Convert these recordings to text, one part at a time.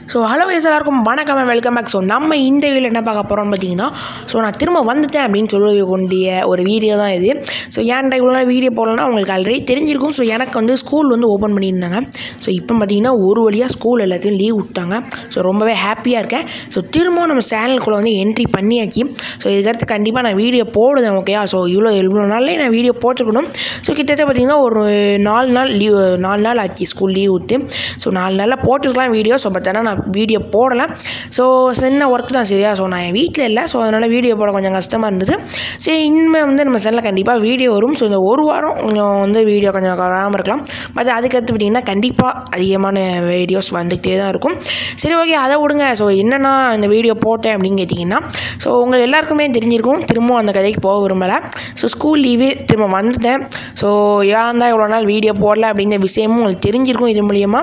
so hello வயசு எல்லாருக்கும் வணக்கம் வெல்கம் பேக் ஸோ நம்ம இந்த வீடியோவில் என்ன பார்க்க போகிறோம்னு பார்த்தீங்கன்னா ஸோ நான் திரும்ப வந்துட்டேன் அப்படின்னு சொல்லி கொண்டிய ஒரு வீடியோ தான் இது ஸோ ஏன்டா இவ்வளோ நாள் வீடியோ போடலன்னா உங்களுக்கு ஆல்ரெடி தெரிஞ்சிருக்கும் ஸோ எனக்கு வந்து ஸ்கூல் வந்து ஓப்பன் பண்ணியிருந்தாங்க ஸோ இப்போ பார்த்தீங்கன்னா ஒரு வழியாக ஸ்கூல் எல்லாத்தையும் லீவ் விட்டாங்க ஸோ ரொம்பவே ஹாப்பியாக இருக்கேன் ஸோ திரும்ப நம்ம சேனலுக்குள்ளே வந்து என்ட்ரி பண்ணியாச்சு ஸோ இதுக்கடுத்து கண்டிப்பாக நான் வீடியோ போடுவேன் ஓகேயா ஸோ இவ்வளோ இவ்வளோ நாள்லேயே நான் வீடியோ போட்டுருக்கணும் ஸோ கிட்டத்தட்ட பார்த்தீங்கன்னா ஒரு நாலு நாள் லீவ் நாலு நாள் ஆச்சு ஸ்கூல் லீவ் விட்டு ஸோ நாலு நாளில் போட்டுருக்கலாம் வீடியோ ஸோ பட் ஆனால் நான் வீடியோ போடலை ஸோ சின்ன ஒர்க் தான் சரியா ஸோ நான் என் வீட்டில் இல்லை ஸோ அதனால் வீடியோ போட கொஞ்சம் கஷ்டமாக இருந்தது சரி இனிமேல் வந்து நம்ம சேனலில் கண்டிப்பாக வீடியோ வரும் ஸோ இந்த ஒரு வாரம் கொஞ்சம் வந்து வீடியோ கொஞ்சம் வராமல் இருக்கலாம் பட் அதுக்கடுத்து பார்த்தீங்கன்னா கண்டிப்பாக அதிகமான வீடியோஸ் வந்துக்கிட்டே தான் இருக்கும் சரி ஓகே அதை விடுங்க ஸோ என்னென்னா இந்த வீடியோ போட்டேன் அப்படின்னு கேட்டிங்கன்னா ஸோ உங்கள் எல்லாருக்குமே தெரிஞ்சிருக்கும் திரும்ப அந்த கதைக்கு போக விரும்பலை ஸோ ஸ்கூல் லீவு திரும்ப வந்துட்டேன் ஸோ ஏன் தான் இவ்வளோ நாள் வீடியோ போடல அப்படிங்கிற விஷயமும் உங்களுக்கு தெரிஞ்சிருக்கும் இது மூலியமாக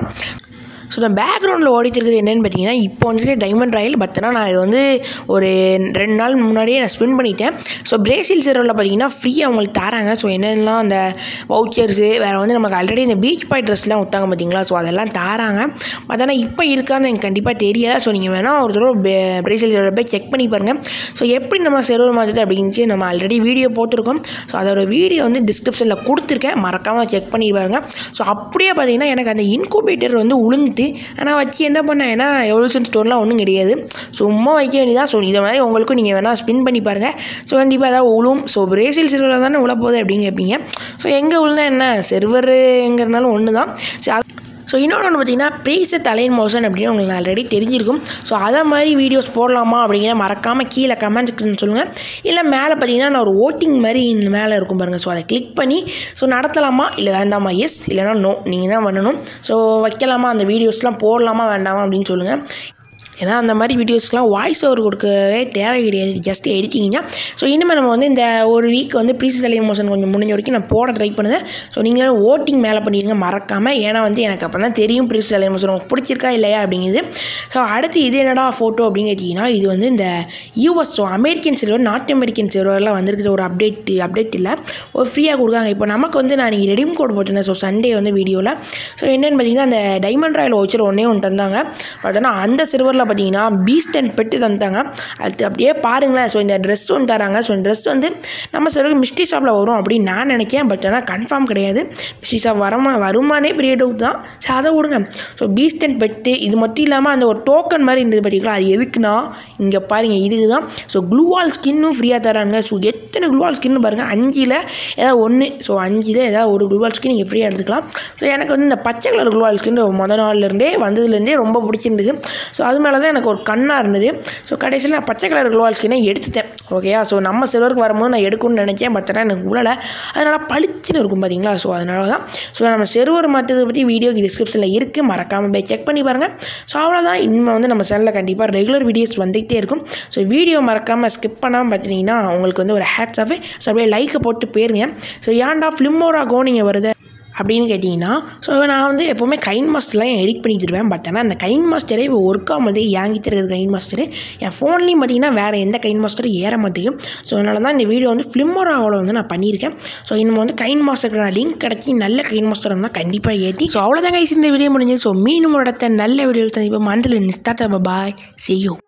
ஸோ இந்த பேக்ரவுண்டில் ஓடிட்டு இருக்கிறது என்னென்னு பார்த்தீங்கன்னா இப்போ வந்துட்டு டைமண்ட் ராயல் பட் ஆனால் நான் இது வந்து ஒரு ரெண்டு நாள் முன்னாடியே நான் ஸ்பின் பண்ணிட்டேன் ஸோ பிரேசில் சர்வரில் பார்த்தீங்கன்னா ஃப்ரீயாக அவங்களுக்கு தராங்க ஸோ என்னென்னலாம் அந்த வவுச்சர்ஸு வேறு வந்து நமக்கு ஆல்ரெடி இந்த பீச் பாய் ட்ரெஸ்லாம் விட்டாங்க பார்த்தீங்களா ஸோ அதெல்லாம் தராங்க பட் ஆனால் இப்போ இருக்கான்னு எனக்கு கண்டிப்பாக தெரியலை ஸோ நீங்கள் வேணால் ஒரு தடவை பே- பிரேசில் சர்வரில் போய் செக் பண்ணி பாருங்கள் ஸோ எப்படி நம்ம சர்வர் மாற்றுது அப்படின்ட்டு நம்ம ஆல்ரெடி வீடியோ போட்டிருக்கோம் ஸோ அதோட வீடியோ வந்து டிஸ்கிரிப்ஷனில் கொடுத்துருக்கேன் மறக்காமல் செக் பண்ணி பாருங்க ஸோ அப்படியே பார்த்தீங்கன்னா எனக்கு அந்த இன்குபேட்டர் வந்து உளுந்துட்டு ஆனால் வச்சு என்ன பண்ணேன் ஏன்னா எவல்யூஷன் ஸ்டோர்லாம் ஒன்றும் கிடையாது சும்மா வைக்க வேண்டியதான் ஸோ இதை மாதிரி உங்களுக்கும் நீங்கள் வேணால் ஸ்பின் பண்ணி பாருங்கள் ஸோ கண்டிப்பாக ஏதாவது உழும் ஸோ பிரேசில் செர்வரில் தானே உள்ள போகுது அப்படின்னு கேட்பீங்க ஸோ எங்கே உழுந்தா என்ன செர்வர் எங்கிறனாலும் ஒன்று தான் ஸோ அது ஸோ இன்னொன்று ஒன்று பார்த்தீங்கன்னா ப்ரீசெட் அலைன் மோஷன் அப்படின்னு உங்களுக்கு ஆல்ரெடி தெரிஞ்சிருக்கும் ஸோ அதை மாதிரி வீடியோஸ் போடலாமா அப்படிங்கிற மறக்காமல் கீழே கமெண்ட் செக்ஷன் சொல்லுங்கள் இல்லை மேலே பார்த்தீங்கன்னா நான் ஒரு ஓட்டிங் மாதிரி இந்த மேலே இருக்கும் பாருங்கள் ஸோ அதை கிளிக் பண்ணி ஸோ நடத்தலாமா இல்லை வேண்டாமா எஸ் இல்லைனா நோ நீங்கள் தான் பண்ணணும் ஸோ வைக்கலாமா அந்த வீடியோஸ்லாம் போடலாமா வேண்டாமா அப்படின்னு சொல்லுங்கள் ஏன்னா அந்த மாதிரி வீடியோஸ்க்குலாம் வாய்ஸ் ஓவர் கொடுக்கவே தேவை கிடையாது ஜஸ்ட் எடிட்டிங் தான் ஸோ இனிமேல் நம்ம வந்து இந்த ஒரு வீக் வந்து ப்ரீசஸ் எலிமோஷன் கொஞ்சம் முடிஞ்ச வரைக்கும் நான் போட ட்ரை பண்ணுவேன் ஸோ நீங்கள் ஓட்டிங் மேலே பண்ணிடுங்க மறக்காமல் ஏன்னா வந்து எனக்கு அப்போ தான் தெரியும் ப்ரீசஸ் எலிமோஷன் உங்களுக்கு பிடிச்சிருக்கா இல்லையா அப்படிங்கிறது ஸோ அடுத்து இது என்னடா ஃபோட்டோ அப்படின்னு கேட்டிங்கன்னா இது வந்து இந்த US so American silver North American சில்வர்லாம் வந்திருக்குது ஒரு அப்டேட் அப்டேட் இல்லை ஒரு ஃப்ரீயாக கொடுக்காங்க இப்போ நமக்கு வந்து நான் நீங்கள் ரெடீம் கோட் போட்டிருந்தேன் ஸோ சண்டே வந்து வீடியோவில் ஸோ என்னென்னு பார்த்தீங்கன்னா அந்த டைமண்ட் ராயல் வவுச்சர் ஒன்றே ஒன்று தந்தாங்க பட் ஆனால் அந்த சில்வரில் பார்த்தீங்கன்னா பீஸ்ட் அண்ட் பெட்டு தந்தாங்க அது அப்படியே பாருங்களேன் ஸோ இந்த ட்ரெஸ் ஒன்று தராங்க ஸோ இந்த ட்ரெஸ் வந்து நம்ம சிலருக்கு மிஸ்டி ஷாப்பில் வரும் அப்படின்னு நான் நினைக்கிறேன் பட் ஆனால் கன்ஃபார்ம் கிடையாது மிஸ்டி ஷாப் வரமா வருமானே பெரிய டவுட் தான் ஸோ அதை விடுங்க ஸோ பீஸ்ட் அண்ட் பெட்டு இது மட்டும் இல்லாமல் அந்த ஒரு டோக்கன் மாதிரி இருந்தது பார்த்தீங்களா அது எதுக்குன்னா இங்கே பாருங்கள் இதுக்கு தான் ஸோ க்ளூவால் ஸ்கின்னும் ஃப்ரீயாக தராங்க ஸோ எத்தனை க்ளூவால் ஸ்கின்னு பாருங்கள் அஞ்சில் ஏதாவது ஒன்று ஸோ அஞ்சில் ஏதாவது ஒரு க்ளூவால் ஸ்கின் நீங்கள் ஃப்ரீயாக எடுத்துக்கலாம் ஸோ எனக்கு வந்து இந்த பச்சை கலர் க்ளூவால் ஸ்கின் முத நாள்லேருந்தே வந்ததுலேருந்தே ரொம்ப பிடிச்சிருந்தது ஸோ அது மேலே தான் எனக்கு ஒரு கண்ணாக இருந்தது ஸோ கடைசியில் நான் பச்சை கலர் க்ளோவால் ஸ்கினை எடுத்துட்டேன் ஓகேயா ஸோ நம்ம சிலருக்கு வரும்போது நான் எடுக்கணும்னு நினச்சேன் பட் ஆனால் எனக்கு உழலை அதனால் பளிச்சுன்னு இருக்கும் பார்த்தீங்களா ஸோ அதனால தான் ஸோ நம்ம செர்வர் மாற்றதை பற்றி வீடியோ டிஸ்கிரிப்ஷனில் இருக்குது மறக்காமல் போய் செக் பண்ணி பாருங்கள் ஸோ அவ்வளோதான் இனிமேல் வந்து நம்ம சேனலில் கண்டிப்பாக ரெகுலர் வீடியோஸ் வந்துகிட்டே இருக்கும் ஸோ வீடியோ மறக்காமல் ஸ்கிப் பண்ணாமல் பார்த்தீங்கன்னா உங்களுக்கு வந்து ஒரு ஹேட்ஸ் ஆஃப் ஸோ அப்படியே லைக்கை போட்டு போயிருங்க ஸோ ஏன்டா ஃபிலிமோரா கோனிங்க வருது அப்படின்னு கேட்டிங்கன்னா ஸோ நான் வந்து எப்போவுமே கைன் மாஸ்டர்லாம் எடிட் பண்ணி தருவேன் பட் ஆனால் அந்த கைன் மாஸ்டரே இப்போ ஒர்க் ஆகும்போது ஏங்கிட்டு இருக்கிறது கைன் மாஸ்டரு என் ஃபோன்லேயும் பார்த்தீங்கன்னா வேறு எந்த கைன் மாஸ்டரும் ஏற மாட்டேங்குது ஸோ அதனால தான் இந்த வீடியோ வந்து ஃபிலிமோராவில் வந்து நான் பண்ணியிருக்கேன் ஸோ இன்னும் வந்து கைன் மாஸ்டருக்கு நான் லிங்க் கிடச்சி நல்ல கைன் மாஸ்டர் இருந்தால் கண்டிப்பாக ஏற்றி ஸோ அவ்வளோதான் கைஸ் இந்த வீடியோ முடிஞ்சது ஸோ மீண்டும் ஒரு இடத்த நல்ல வீடியோ சந்திப்போம் மந்தில் நிஸ்தாத்த பாய் செய்யும்